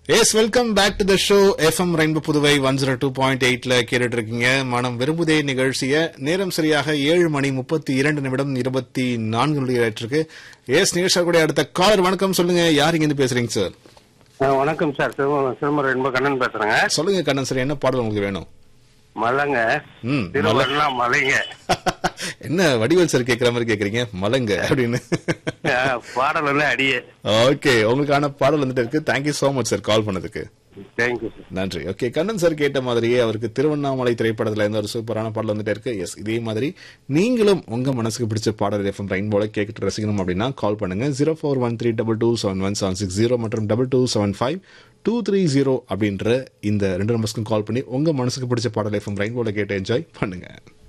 S welcome back to the show FM rainbow Puduvai one zero two point எயிட்ல கேட்டுட்டு இருக்கீங்க மனம் விரும்புதே நிகழ்ச்சிய நேரம் சரியாக ஏழு மணி முப்பத்தி இரண்டு நிமிடம் இருபத்தி நான்கு நொடி ஆயிட்டு இருக்கு எஸ் நிகழ்ச்சியா கூட அடுத்த காலர் வணக்கம் சொல்லுங்க யார் இங்க இருந்து பேசுறீங்க சார் ஆ, வணக்கம் சார் சிறும சிறுமர் என்ப கண்ணன் பேசுறேங்க சொல்லுங்க கண்ணன் சார் என்ன பாடல் உங்களுக்கு வேணும் மலைங்க ம், திருவண்ணா மலைங்க என்ன வடிவேல் சார் கேக்குற மாதிரி கேக்குறீங்க மலங்க அப்படின்னு ஆ, பாடல் வந்து அடியே ஓகே உங்களுக்கான பாடல் வந்துட்டு இருக்கு thank you so much sir call பண்ணதுக்கு தேங்க்யூ சார் நன்றி ஓகே கண்ணன் சார் கேட்ட மாதிரியே அவருக்கு திருவண்ணாமலை திரைப்படத்துல இருந்து ஒரு சூப்பரான பாடல் வந்துட்டே இருக்கு எஸ் இதே மாதிரி நீங்களும் உங்க மனசுக்கு பிடிச்ச பாடல் எஃப்எம் ரெயின்போல கேட்டு ரசிக்கணும் அப்படின்னா கால் பண்ணுங்க zero four one three double two seven one seven six zero மற்றும் double two seven five two three zero அப்படின்ற இந்த ரெண்டு நம்பர்ஸ்க்கும் கால் பண்ணி உங்க மனசுக்கு பிடிச்ச பாடல் எஃப்எம் ரெயின்போல கேட்டு என்ஜாய் பண்ணுங்க